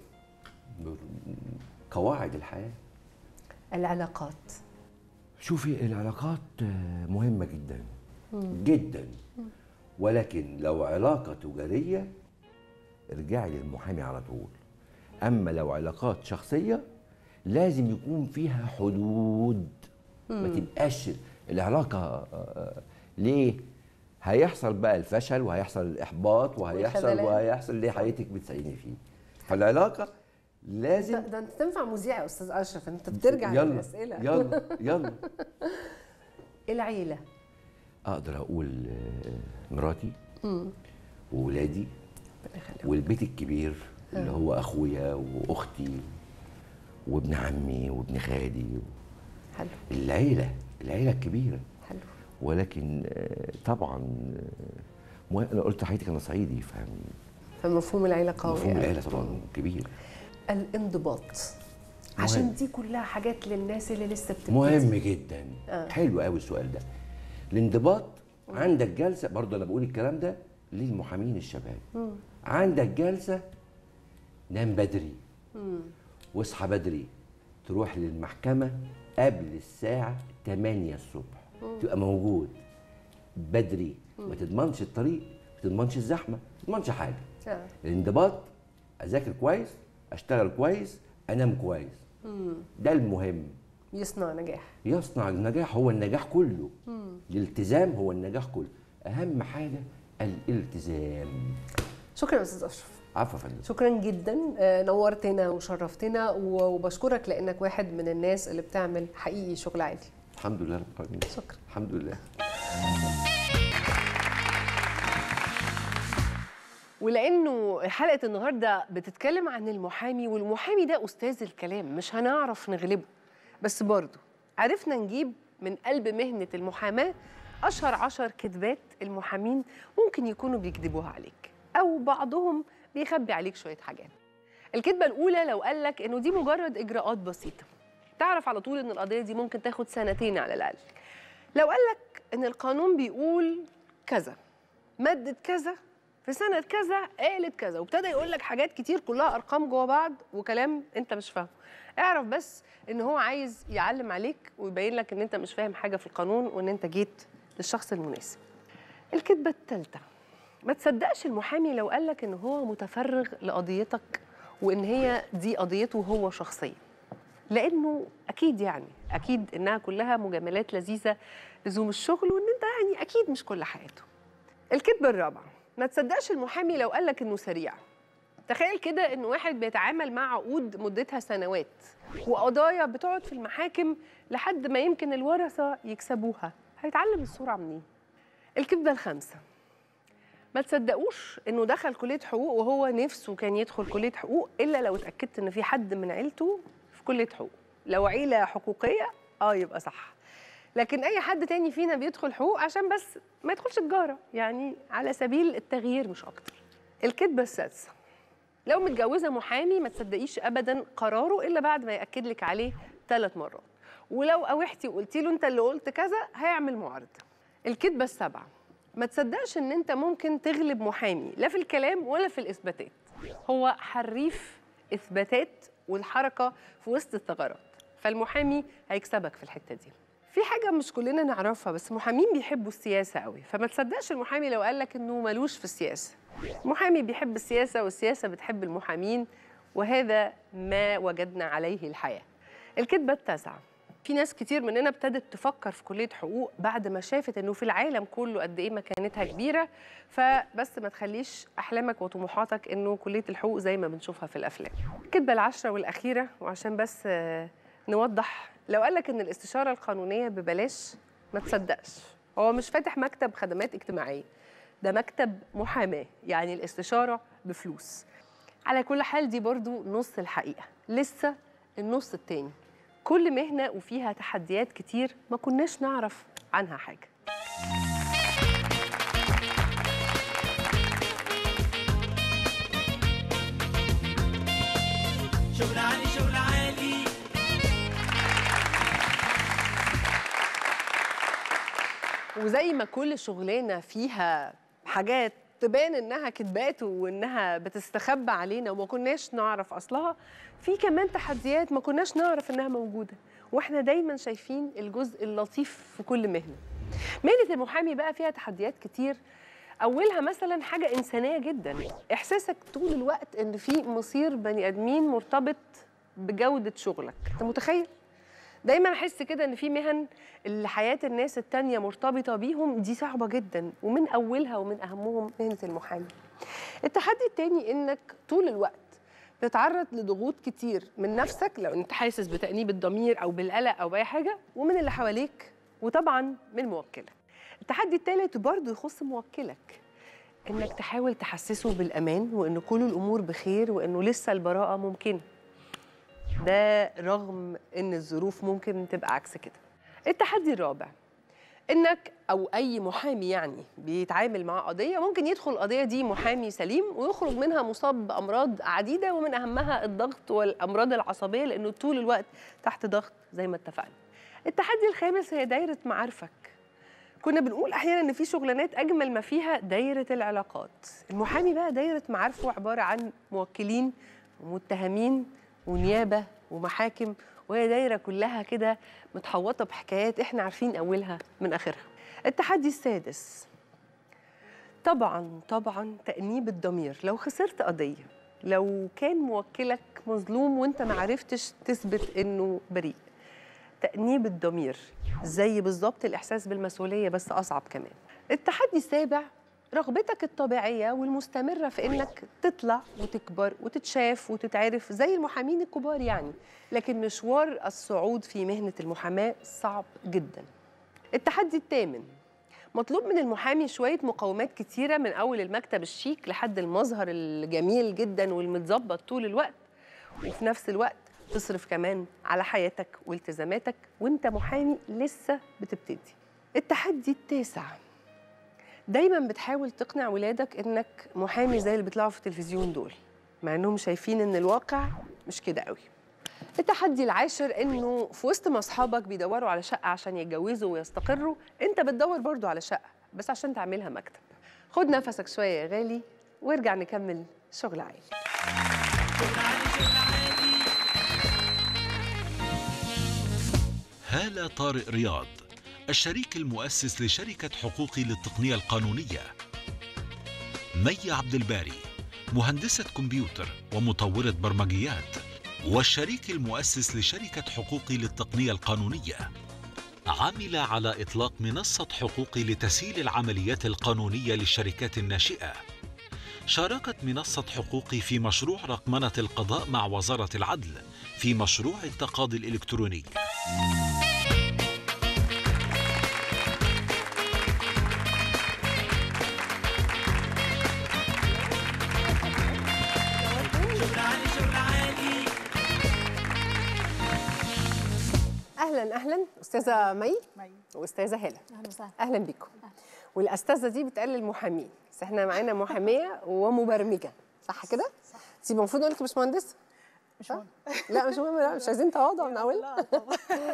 قواعد الحياه العلاقات شوفي العلاقات آه، مهمة جدا جدا ولكن لو علاقة تجارية ارجعي للمحامي على طول أما لو علاقات شخصية لازم يكون فيها حدود ما تبقاش العلاقة آه، آه، ليه؟ هيحصل بقى الفشل وهيحصل الإحباط وهيحصل والخذلان. وهيحصل اللي حياتك بتسأليني فيه فالعلاقة لازم ده, ده انت تنفع مذيع يا استاذ اشرف انت بترجع يلا للاسئله يلا يلا العيله اقدر اقول آه، مراتي وولادي ربنا يخليك. والبيت الكبير اللي هو اخويا واختي وابن عمي وابن خالي حلو العيله العيله الكبيره حلو ولكن آه، طبعا آه، مه- انا قلت لحضرتك انا صعيدي فاهم فمفهوم العيله قوي مفهوم أوي. العيله طبعا كبير الانضباط عشان دي كلها حاجات للناس اللي لسه بتبتدي مهم جدا آه. حلو قوي السؤال ده الانضباط عندك جلسه برضه انا بقول الكلام ده للمحامين الشباب عندك جلسه نام بدري واصحى بدري تروح للمحكمه قبل الساعه 8 الصبح تبقى موجود بدري ما تضمنش الطريق ما تضمنش الزحمه ما تضمنش حاجه آه. الانضباط اذاكر كويس اشتغل كويس انام كويس ده المهم يصنع نجاح يصنع النجاح هو النجاح كله الالتزام هو النجاح كله اهم حاجه الالتزام شكرا يا استاذ اشرف عفوا يا فندم شكرا جدا آه، نورتنا وشرفتنا و- وبشكرك لانك واحد من الناس اللي بتعمل حقيقي شغل عالي الحمد لله رب العالمين شكرا الحمد لله ولانه حلقه النهارده بتتكلم عن المحامي والمحامي ده استاذ الكلام مش هنعرف نغلبه بس برضه عرفنا نجيب من قلب مهنه المحاماه اشهر عشر كذبات المحامين ممكن يكونوا بيكذبوها عليك او بعضهم بيخبي عليك شويه حاجات الكذبه الاولى لو قال لك انه دي مجرد اجراءات بسيطه تعرف على طول ان القضيه دي ممكن تاخد سنتين على الاقل لو قال لك ان القانون بيقول كذا مادة كذا في سنة كذا قالت كذا وابتدى يقول لك حاجات كتير كلها أرقام جوه بعض وكلام أنت مش فاهمه اعرف بس إن هو عايز يعلم عليك ويبين لك إن أنت مش فاهم حاجة في القانون وإن أنت جيت للشخص المناسب الكذبة الثالثة ما تصدقش المحامي لو قال لك إن هو متفرغ لقضيتك وإن هي دي قضيته هو شخصيا لانه اكيد يعني اكيد انها كلها مجاملات لذيذه لزوم الشغل وان انت يعني اكيد مش كل حياته الكذبه الرابعه ما تصدقش المحامي لو قال لك انه سريع تخيل كده ان واحد بيتعامل مع عقود مدتها سنوات وقضايا بتقعد في المحاكم لحد ما يمكن الورثه يكسبوها هيتعلم السرعه منين الكذبة الخامسة ما تصدقوش انه دخل كلية حقوق وهو نفسه كان يدخل كلية حقوق الا لو اتأكدت ان في حد من عيلته في كلية حقوق لو عيلة حقوقية اه يبقى صح لكن اي حد تاني فينا بيدخل حقوق عشان بس ما يدخلش تجارة يعني على سبيل التغيير مش اكتر الكذبة السادسة لو متجوزة محامي ما تصدقيش ابدا قراره الا بعد ما ياكد لك عليه ثلاث مرات ولو قاوحتي وقلتي له انت اللي قلت كذا هيعمل معارضه الكذبه السبعه ما تصدقش ان انت ممكن تغلب محامي لا في الكلام ولا في الاثباتات هو حريف اثباتات والحركه في وسط الثغرات فالمحامي هيكسبك في الحته دي في حاجة مش كلنا نعرفها بس محامين بيحبوا السياسة قوي فما تصدقش المحامي لو قالك إنه ملوش في السياسة المحامي بيحب السياسة والسياسة بتحب المحامين وهذا ما وجدنا عليه الحياة الكذبة التاسعة في ناس كتير مننا ابتدت تفكر في كلية حقوق بعد ما شافت انه في العالم كله قد ايه مكانتها كبيرة فبس ما تخليش احلامك وطموحاتك انه كلية الحقوق زي ما بنشوفها في الافلام. الكذبة العشرة والاخيرة وعشان بس آه، نوضح لو قالك ان الاستشارة القانونية ببلاش ما تصدقش هو مش فاتح مكتب خدمات اجتماعية ده مكتب محاماة يعني الاستشارة بفلوس على كل حال دي برضو نص الحقيقة لسه النص التاني كل مهنة وفيها تحديات كتير ما كناش نعرف عنها حاجة شغل عالي شغل عالي وزي ما كل شغلانة فيها حاجات تبان انها كدبات وانها بتستخبى علينا وما كناش نعرف اصلها في كمان تحديات ما كناش نعرف انها موجوده واحنا دايما شايفين الجزء اللطيف في كل مهنه مهنه المحامي بقى فيها تحديات كتير اولها مثلا حاجه انسانيه جدا احساسك طول الوقت ان في مصير بني ادمين مرتبط بجوده شغلك انت متخيل دايما احس كده ان في مهن اللي حياه الناس التانية مرتبطه بيهم دي صعبه جدا ومن اولها ومن اهمهم مهنه المحامي التحدي التاني انك طول الوقت تتعرض لضغوط كتير من نفسك لو انت حاسس بتأنيب الضمير او بالقلق او باي حاجه ومن اللي حواليك وطبعا من موكلك التحدي التالت برضه يخص موكلك انك تحاول تحسسه بالامان وان كل الامور بخير وانه لسه البراءه ممكنه ده رغم ان الظروف ممكن تبقى عكس كده التحدي الرابع انك او اي محامي يعني بيتعامل مع قضيه ممكن يدخل القضيه دي محامي سليم ويخرج منها مصاب بامراض عديده ومن اهمها الضغط والامراض العصبيه لانه طول الوقت تحت ضغط زي ما اتفقنا التحدي الخامس هي دايره معارفك كنا بنقول احيانا ان في شغلانات اجمل ما فيها دايره العلاقات المحامي بقى دايره معارفه عباره عن موكلين ومتهمين ونيابه ومحاكم وهي دايره كلها كده متحوطه بحكايات احنا عارفين اولها من اخرها التحدي السادس طبعا طبعا تأنيب الضمير لو خسرت قضية لو كان موكلك مظلوم وانت ما عرفتش تثبت انه بريء تأنيب الضمير زي بالظبط الإحساس بالمسؤولية بس أصعب كمان التحدي السابع رغبتك الطبيعية والمستمرة في إنك تطلع وتكبر وتتشاف وتتعرف زي المحامين الكبار يعني لكن مشوار الصعود في مهنة المحاماة صعب جدا التحدي الثامن مطلوب من المحامي شوية مقومات كتيرة من أول المكتب الشيك لحد المظهر الجميل جدا والمتظبط طول الوقت وفي نفس الوقت تصرف كمان على حياتك والتزاماتك وانت محامي لسه بتبتدي التحدي التاسع دايما بتحاول تقنع ولادك انك محامي زي اللي بيطلعوا في التلفزيون دول مع انهم شايفين ان الواقع مش كده قوي التحدي العاشر انه في وسط ما اصحابك بيدوروا على شقه عشان يتجوزوا ويستقروا انت بتدور برضو على شقه بس عشان تعملها مكتب خد نفسك شويه يا غالي وارجع نكمل شغل عائلي هالة طارق رياض الشريك المؤسس لشركة حقوقي للتقنية القانونية مي عبد الباري مهندسة كمبيوتر ومطورة برمجيات والشريك المؤسس لشركة حقوقي للتقنية القانونية عمل على إطلاق منصة حقوقي لتسهيل العمليات القانونية للشركات الناشئة شاركت منصة حقوقي في مشروع رقمنة القضاء مع وزارة العدل في مشروع التقاضي الإلكتروني اهلا استاذه مي مي. واستاذه هاله اهلا وسهلا اهلا بيكم والاستاذه دي بتقلل المحامين بس احنا معانا محاميه ومبرمجه صح كده صح انت المفروض اقول لك مش مهندسه مش مهم لا مش مهم لا مش عايزين تواضع من اولها لا طبعا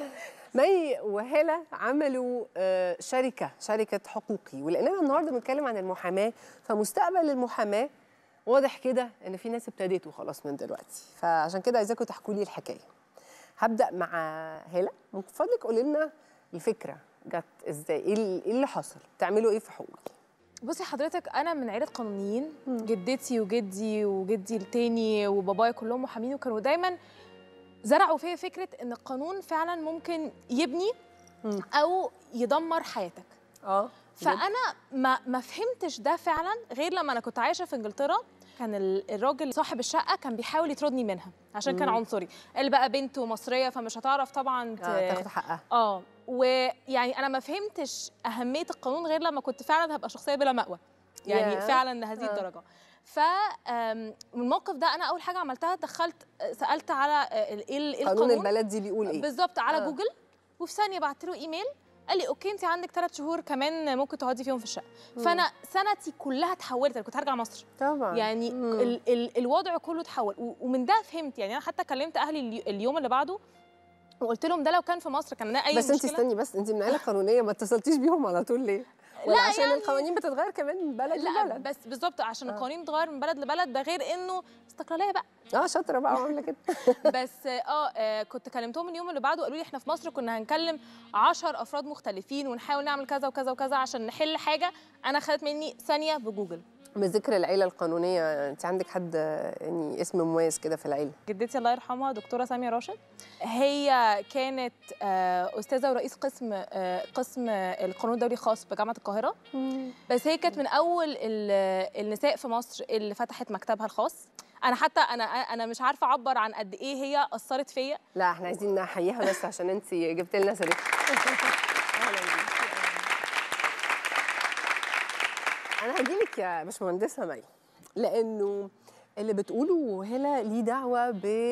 مي وهالة عملوا آه، شركة شركة حقوقي ولأننا النهاردة بنتكلم عن المحاماة فمستقبل المحاماة واضح كده إن في ناس ابتدته خلاص من دلوقتي فعشان كده عايزاكم تحكوا لي الحكاية هبدأ مع هالة من فضلك قولي لنا الفكرة جت ازاي ايه ال- إيه اللي حصل بتعملوا ايه في حقوقي بصي حضرتك انا من عيله قانونيين جدتي وجدي وجدي التاني وبابايا كلهم محامين وكانوا دايما زرعوا فيا فكره ان القانون فعلا ممكن يبني مم. او يدمر حياتك اه فانا ما ما فهمتش ده فعلا غير لما انا كنت عايشه في انجلترا كان ال- الراجل صاحب الشقه كان بيحاول يطردني منها عشان كان مم. عنصري قال بقى بنته مصريه فمش هتعرف طبعا ت- آه تاخد حقها اه ويعني انا ما فهمتش اهميه القانون غير لما كنت فعلا هبقى شخصيه بلا مأوى يعني ياه. فعلا لهذه آه. الدرجه ف آم، من الموقف ده انا اول حاجه عملتها دخلت آه، سالت على آه، ال- ايه ال- إيه قانون القانون البلد دي بيقول ايه بالظبط على آه. جوجل وفي ثانيه بعت له ايميل قال لي اوكي انت عندك ثلاث شهور كمان ممكن تقعدي فيهم في الشقه فانا سنتي كلها اتحولت انا كنت هرجع مصر طبعا يعني مم. ال ال الوضع كله اتحول و- ومن ده فهمت يعني انا حتى كلمت اهلي اليو- اليوم اللي بعده وقلت لهم ده لو كان في مصر كان اي بس انت مشكله استني بس انت من عيله قانونيه ما اتصلتيش بيهم على طول ليه؟ ولا لا عشان يعني- القوانين بتتغير كمان من بلد لا لبلد بس بالظبط عشان آه. القوانين بتتغير من بلد لبلد ده غير انه استقلاليه بقى اه شاطره بقى وعامله كده بس اه آه، كنت كلمتهم اليوم اللي بعده قالوا لي احنا في مصر كنا هنكلم 10 افراد مختلفين ونحاول نعمل كذا وكذا وكذا عشان نحل حاجه انا خدت مني ثانيه بجوجل بذكر العيله القانونيه انت عندك حد يعني اسم مميز كده في العيله جدتي الله يرحمها دكتوره ساميه راشد هي كانت آه، استاذه ورئيس قسم آه، قسم القانون الدولي خاص بجامعه القاهره بس هي كانت من اول ال- النساء في مصر اللي فتحت مكتبها الخاص انا حتى انا انا مش عارفه اعبر عن قد ايه هي اثرت فيا لا احنا عايزين نحييها بس عشان انت جبت لنا سيرتها أهلاً بيكي. انا هجيلك يا باشمهندسه مي لانه اللي بتقوله هلا ليه دعوه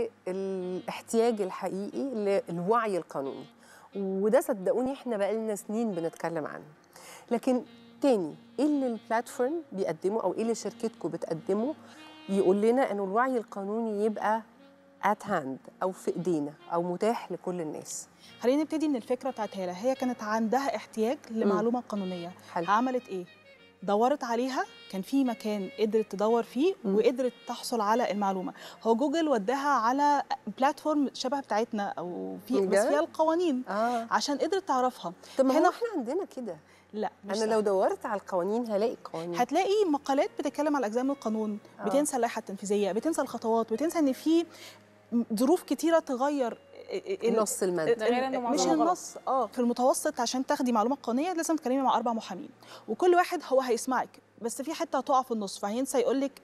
بالاحتياج الحقيقي للوعي القانوني وده صدقوني احنا بقالنا سنين بنتكلم عنه لكن تاني ايه اللي البلاتفورم بيقدمه او ايه اللي شركتكم بتقدمه يقول لنا انه الوعي القانوني يبقى ات هاند او في ايدينا او متاح لكل الناس خلينا نبتدي من الفكره بتاعت هاله هي كانت عندها احتياج لمعلومه قانونيه حلو عملت ايه دورت عليها كان في مكان قدرت تدور فيه مم. وقدرت تحصل على المعلومه هو جوجل وداها على بلاتفورم شبه بتاعتنا او في بس بجد؟ فيها القوانين اه عشان قدرت تعرفها طب ما هو هنا- احنا عندنا كده لا مش انا لو دورت على القوانين هلاقي قوانين هتلاقي مقالات بتتكلم على اجزاء من القانون آه. بتنسى اللائحه التنفيذيه بتنسى الخطوات بتنسى ان في ظروف كتيره تغير ال- نص الماده ده غير إنه مش معظمه غلط. النص اه في المتوسط عشان تاخدي معلومه قانونيه لازم تتكلمي مع اربع محامين وكل واحد هو هيسمعك بس في حته هتقع في النص فهينسى يقول لك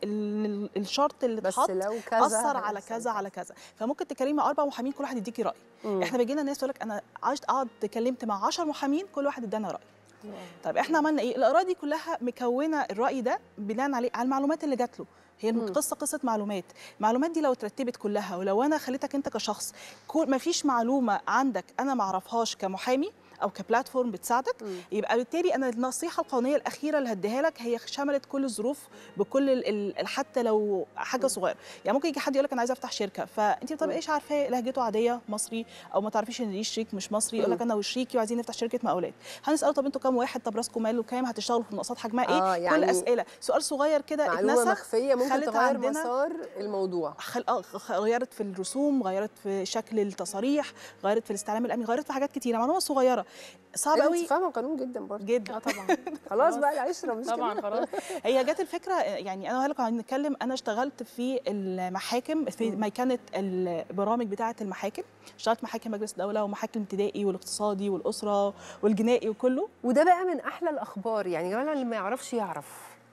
الشرط اللي بس اتحط لو كذا اثر على هيحصل كذا على كذا فممكن تتكلمي مع اربع محامين كل واحد يديكي راي مم. احنا بيجي لنا ناس تقول لك انا عشت قعدت اتكلمت مع 10 محامين كل واحد ادانا راي طيب احنا عملنا ايه الاراء دي كلها مكونه الراي ده بناء عليه على المعلومات اللي جات له هي مم. القصه قصه معلومات المعلومات دي لو اترتبت كلها ولو انا خليتك انت كشخص ما فيش معلومه عندك انا ما اعرفهاش كمحامي او كبلاتفورم بتساعدك مم. يبقى بالتالي انا النصيحه القانونيه الاخيره اللي هديها لك هي شملت كل الظروف بكل ال- ال- حتى لو حاجه صغيره يعني ممكن يجي حد يقول لك انا عايز افتح شركه فانت طب ايش عارفاه لهجته عاديه مصري او ما تعرفيش ان ليه شريك مش مصري يقول لك انا وشريكي وعايزين نفتح شركه مقاولات هنساله طب انتوا كام واحد طب راسكم ماله كام هتشتغلوا في مناقصات حجمها ايه آه، كل يعني اسئله سؤال صغير كده معلومه اتنسى مخفيه ممكن خلت تغير عندنا- مسار الموضوع خل... آه، خ- غيرت في الرسوم غيرت في شكل التصاريح غيرت في الاستعلام الامني غيرت في حاجات كتيره معلومه صغيره صعب انت قوي فاهمه قانون جدا برضه جدا اه طبعا خلاص بقى العشره مش طبعا كده خلاص هي جت الفكره يعني انا وهلا كنا بنتكلم انا اشتغلت في المحاكم في ميكنه البرامج بتاعه المحاكم اشتغلت محاكم مجلس الدوله ومحاكم ابتدائي والاقتصادي والاسره والجنائي وكله وده بقى من احلى الاخبار يعني يا جماعه اللي ما يعرفش يعرف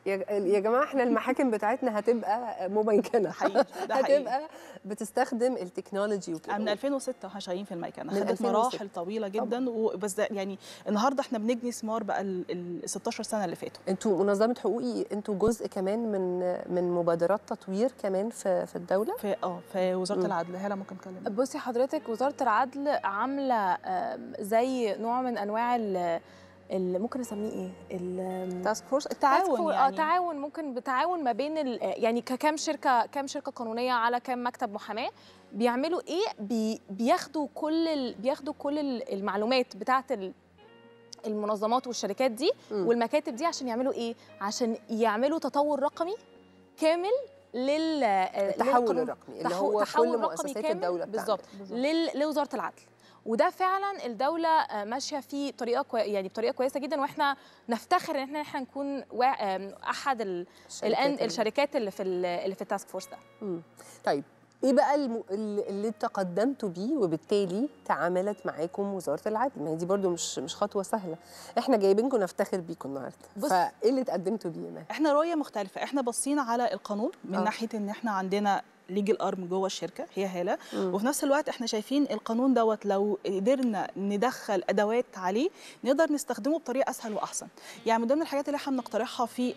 يا يا جماعه احنا المحاكم بتاعتنا هتبقى مميكنه حقيقي ده حقيقي هتبقى بتستخدم التكنولوجي من وكده 2006 واحنا شغالين في الميكنه من خدت 2006. مراحل طويله جدا وبس ده يعني النهارده احنا بنجني ثمار بقى ال ال 16 سنه اللي فاتوا انتوا منظمه حقوقي انتوا جزء كمان من من مبادرات تطوير كمان في في الدوله في اه في وزاره مم. العدل هلا ممكن تكلم بصي حضرتك وزاره العدل عامله آم، زي نوع من انواع ال ال- ممكن اسميه ايه؟ ال- تاسك فورس التعاون اه يعني. تعاون ممكن بتعاون ما بين ال- يعني ككام شركه كام شركه قانونيه على كام مكتب محاماه بيعملوا ايه؟ بي بياخدوا كل ال بياخدوا كل ال- المعلومات بتاعه ال المنظمات والشركات دي مم. والمكاتب دي عشان يعملوا ايه؟ عشان يعملوا تطور رقمي كامل لل التحول للقانون. الرقمي اللي تحو- هو تحول كل رقمي مؤسسات كامل الدوله بتعمل. بالظبط لل- لوزاره العدل وده فعلا الدوله آه، ماشيه فيه طريقه كوي... يعني بطريقه كويسه جدا واحنا نفتخر ان احنا احنا نكون وا... آم، احد ال... الان اللي- الشركات اللي في ال... اللي في التاسك فورس ده مم. طيب ايه بقى الم... اللي اللي تقدمتوا بيه وبالتالي تعاملت معاكم وزاره العدل ما هي دي برضو مش مش خطوه سهله احنا جايبينكم نفتخر بيكم النهارده بص- فايه اللي تقدمتوا بيه يا مها؟ احنا رؤيه مختلفه احنا بصينا على القانون من آه. آه. ناحيه ان احنا عندنا ليجل ارم جوه الشركه هي هاله مم. وفي نفس الوقت احنا شايفين القانون دوت لو قدرنا ندخل ادوات عليه نقدر نستخدمه بطريقه اسهل واحسن يعني من ضمن الحاجات اللي احنا بنقترحها في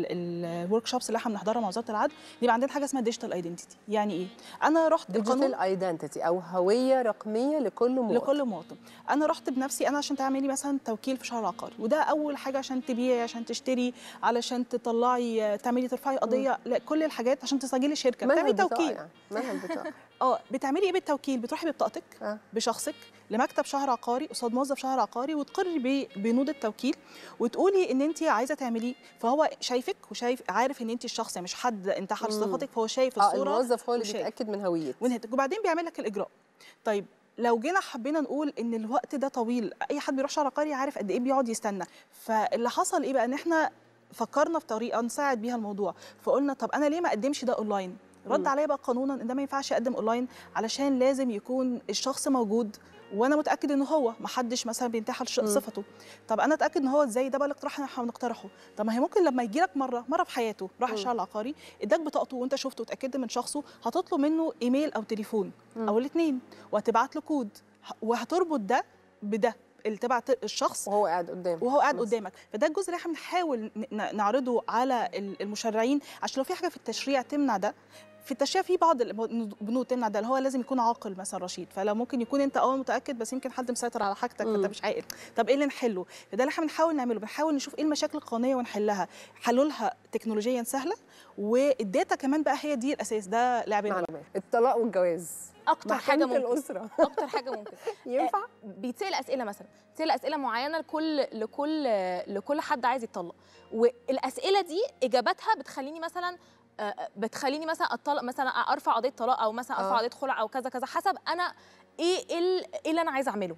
الورك شوبس اللي احنا بنحضرها مع وزاره العدل يبقى عندنا حاجه اسمها ديجيتال ايدنتيتي يعني ايه انا رحت ديجيتال القانون ايدنتيتي او هويه رقميه لكل مواطن لكل مواطن انا رحت بنفسي انا عشان تعملي مثلا توكيل في شهر عقاري وده اول حاجه عشان تبيعي عشان تشتري علشان تطلعي تعملي ترفعي قضيه لا كل الحاجات عشان تسجلي شركه مالها بتعملي البطاقة توكيل يعني مالها البطاقه اه بتعملي ايه بالتوكيل بتروحي ببطاقتك آه. بشخصك لمكتب شهر عقاري قصاد موظف شهر عقاري وتقري ب- بنود التوكيل وتقولي ان انت عايزه تعمليه فهو شايفك وشايف عارف ان انت الشخص يعني مش حد انتحر مم. صفتك فهو شايف اه الصوره الموظف هو اللي وشايف. بيتاكد من هويته ونهتك وبعدين بيعمل لك الاجراء طيب لو جينا حبينا نقول ان الوقت ده طويل اي حد بيروح شهر عقاري عارف قد ايه بيقعد يستنى فاللي حصل ايه بقى ان احنا فكرنا في طريقه نساعد بيها الموضوع فقلنا طب انا ليه ما اقدمش ده اونلاين رد مم. عليا بقى قانونا ان ده ما ينفعش اقدم اونلاين علشان لازم يكون الشخص موجود وانا متاكد ان هو ما حدش مثلا بينتحل ش- مم. صفته طب انا اتاكد ان هو ازاي ده بقى الاقتراح اللي احنا بنقترحه طب ما هي ممكن لما يجي لك مره مره في حياته راح مم. الشهر العقاري اداك بطاقته وانت شفته وتاكدت من شخصه هتطلب منه ايميل او تليفون مم. او الاثنين وهتبعت له كود ه- وهتربط ده بده اللي تبع ت- الشخص وهو قاعد قدامك وهو قاعد بس. قدامك فده الجزء اللي احنا بنحاول ن- ن- نعرضه على ال- المشرعين عشان لو في حاجه في التشريع تمنع ده في التشريع في بعض البنود تمنع ده اللي هو لازم يكون عاقل مثلا رشيد فلو ممكن يكون انت اه متاكد بس يمكن حد مسيطر على حاجتك فانت مم. مش عاقل طب ايه اللي نحله فده اللي احنا بنحاول نعمله بنحاول نشوف ايه المشاكل القانونيه ونحلها حلولها تكنولوجيا سهله والداتا كمان بقى هي دي الاساس ده لعبنا بقى. معلومات الطلاق والجواز اكتر حاجه محكمة ممكن الاسره اكتر حاجه ممكن ينفع بيتسال اسئله مثلا بيتسال اسئله معينه لكل لكل لكل حد عايز يتطلق والاسئله دي اجاباتها بتخليني مثلا آه، بتخليني مثلا اتطلق مثلا ارفع قضيه طلاق او مثلا ارفع آه. قضيه خلع او كذا كذا حسب انا ايه ال- ايه اللي انا عايزه اعمله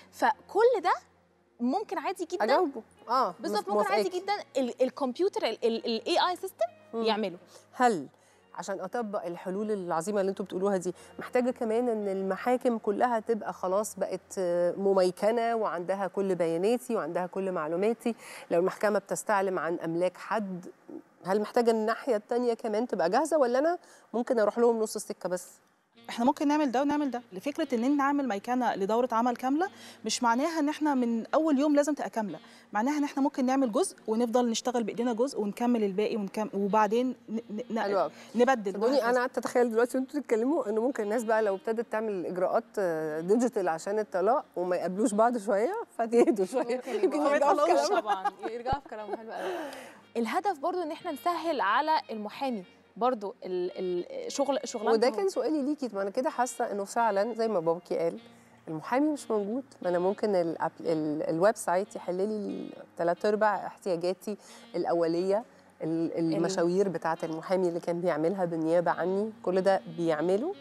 فكل ده ممكن عادي جدا اجاوبه اه بالظبط مس- ممكن عادي موافقاكي. جدا ال- الكمبيوتر الاي اي سيستم مم. يعمله هل عشان اطبق الحلول العظيمه اللي انتوا بتقولوها دي محتاجه كمان ان المحاكم كلها تبقى خلاص بقت آه، مميكنه وعندها كل بياناتي وعندها كل معلوماتي لو المحكمه بتستعلم عن املاك حد هل محتاجه الناحيه الثانيه كمان تبقى جاهزه ولا انا ممكن اروح لهم نص السكه بس احنا ممكن نعمل ده ونعمل ده لفكره ان إن نعمل ميكنه لدوره عمل كامله مش معناها ان احنا من اول يوم لازم تبقى كامله معناها ان احنا ممكن نعمل جزء ونفضل نشتغل بايدينا جزء ونكمل الباقي ونكمل وبعدين ن- ن- حلو أوي. نبدل صدقوني وهكذا. انا قعدت اتخيل دلوقتي وانتوا بتتكلموا انه ممكن الناس بقى لو ابتدت تعمل اجراءات آه، ديجيتال عشان الطلاق وما يقابلوش بعض شويه فتهدوا شويه يمكن ما يرجعوا في يطلعوش كلامهم. طبعا يرجعوا في كلامهم حلو قوي الهدف برضو ان احنا نسهل على المحامي برضو ال- ال- شغل شغلانته وده كان سؤالي ليكي ما انا كده حاسه انه فعلا زي ما باباكي قال المحامي مش موجود ما انا ممكن الأب- ال- الويب سايت يحل لي ثلاث ارباع احتياجاتي الاوليه ال- المشاوير بتاعه المحامي اللي كان بيعملها بالنيابه عني كل ده بيعمله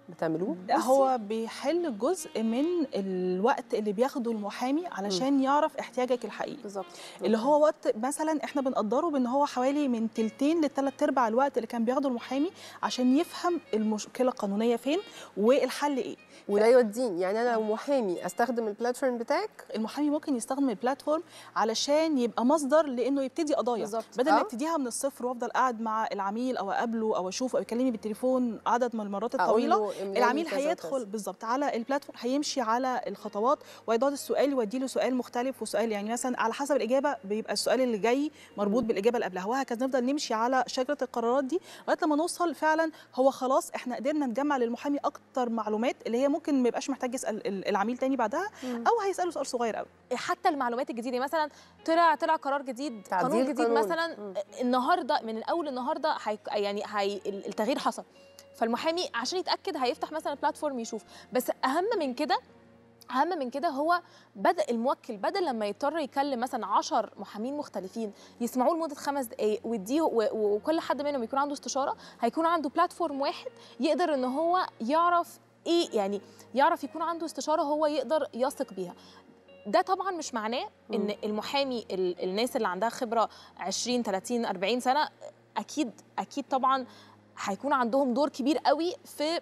بتعملوه هو بيحل جزء من الوقت اللي بياخده المحامي علشان يعرف احتياجك الحقيقي بالظبط اللي هو وقت مثلا احنا بنقدره بان هو حوالي من تلتين لثلاث ارباع الوقت اللي كان بياخده المحامي عشان يفهم المشكله القانونيه فين والحل ايه وده يوديني يعني انا لو محامي استخدم البلاتفورم بتاعك المحامي ممكن يستخدم البلاتفورم علشان يبقى مصدر لانه يبتدي قضايا بالظبط. بدل آه. ما ابتديها من الصفر وافضل قاعد مع العميل او اقابله او اشوفه او يكلمني بالتليفون عدد من المرات أقول الطويله له املى لي العميل كذا هيدخل وكذا. بالظبط على البلاتفورم هيمشي على الخطوات ويضاد السؤال يودي له سؤال مختلف وسؤال يعني مثلا على حسب الاجابه بيبقى السؤال اللي جاي مربوط بالاجابه اللي قبلها وهكذا نفضل نمشي على شجره القرارات دي لغايه لما نوصل فعلا هو خلاص احنا قدرنا نجمع للمحامي اكتر معلومات اللي هي ممكن ما يبقاش محتاج يسال ال- العميل تاني بعدها او هيساله سؤال صغير قوي حتى المعلومات الجديده مثلا طلع طلع قرار جديد تعديل قانون جديد قانون. مثلا مم. النهارده من الاول النهارده هي يعني هي التغيير حصل فالمحامي عشان يتاكد هيفتح مثلا بلاتفورم يشوف بس اهم من كده اهم من كده هو بدا الموكل بدل لما يضطر يكلم مثلا 10 محامين مختلفين يسمعوه لمده خمس دقائق ويديه و- و- وكل حد منهم يكون عنده استشاره هيكون عنده بلاتفورم واحد يقدر ان هو يعرف ايه يعني يعرف يكون عنده استشاره هو يقدر يثق بيها ده طبعا مش معناه ان المحامي ال- الناس اللي عندها خبره 20 30 40 سنه اكيد اكيد طبعا هيكون عندهم دور كبير قوي في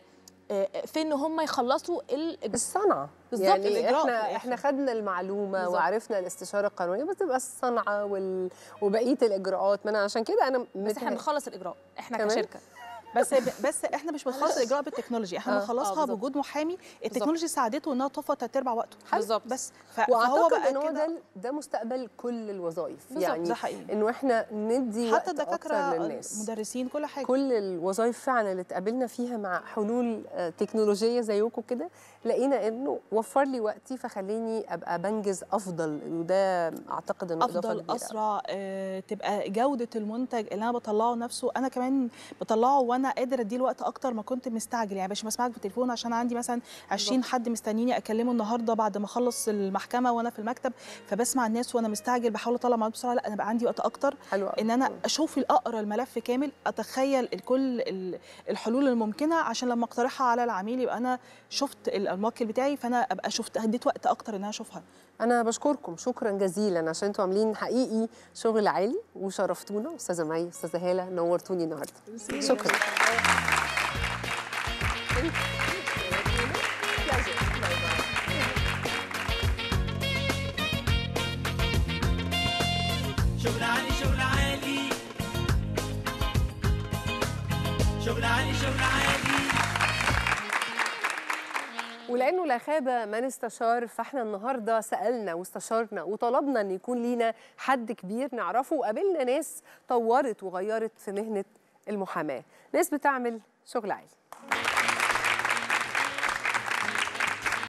في ان هم يخلصوا ال- الصنعه بالظبط، يعني الإجراء في احنا الآخر. احنا خدنا المعلومه بالظبط. وعرفنا الاستشاره القانونيه بس تبقى الصنعه وال... وبقيه الاجراءات ما انا عشان كده انا بس احنا متهيأ- بنخلص الاجراء احنا كمان؟ كشركه بس بس احنا مش بنخلص الاجراء بالتكنولوجي احنا آه، آه، بنخلصها بالظبط. بوجود محامي التكنولوجي ساعدته انها توفر تلات ارباع وقته بالظبط. بس ف- فهو واعتقد بقى ان هو كده ده ده مستقبل كل الوظائف بالظبط، يعني ده حقيقي. انه احنا ندي حتى وقت الدكاتره اكتر للناس المدرسين كل حاجه كل الوظائف فعلا اللي اتقابلنا فيها مع حلول آه، تكنولوجيه زيكم كده لقينا انه وفر لي وقتي فخليني ابقى بنجز افضل وده اعتقد انه اضافه افضل كبيره اسرع آه، تبقى جوده المنتج اللي انا بطلعه نفسه انا كمان بطلعه وانا قادر اديله وقت اكتر ما كنت مستعجل يعني مش بسمعك بالتليفون عشان عندي مثلا 20 حد مستنيني اكلمه النهارده بعد ما اخلص المحكمه وانا في المكتب فبسمع الناس وانا مستعجل بحاول اطلع معلومات بسرعه لا انا بقى عندي وقت اكتر حلو أوي. ان انا اشوف اقرا الملف كامل اتخيل كل ال- الحلول الممكنه عشان لما اقترحها على العميل يبقى انا شفت ال- الموكل بتاعي فانا ابقى شفت اديت وقت اكتر ان انا اشوفها انا بشكركم شكرا جزيلا عشان انتوا عاملين حقيقي شغل عالي وشرفتونا استاذه مي استاذه هاله نورتوني النهارده شكرا شغل عالي شغل عالي شغل عالي شغل عالي ولانه لا خاب من استشار فاحنا النهارده سالنا واستشرنا وطلبنا ان يكون لينا حد كبير نعرفه وقابلنا ناس طورت وغيرت في مهنه المحاماه ناس بتعمل شغل عالي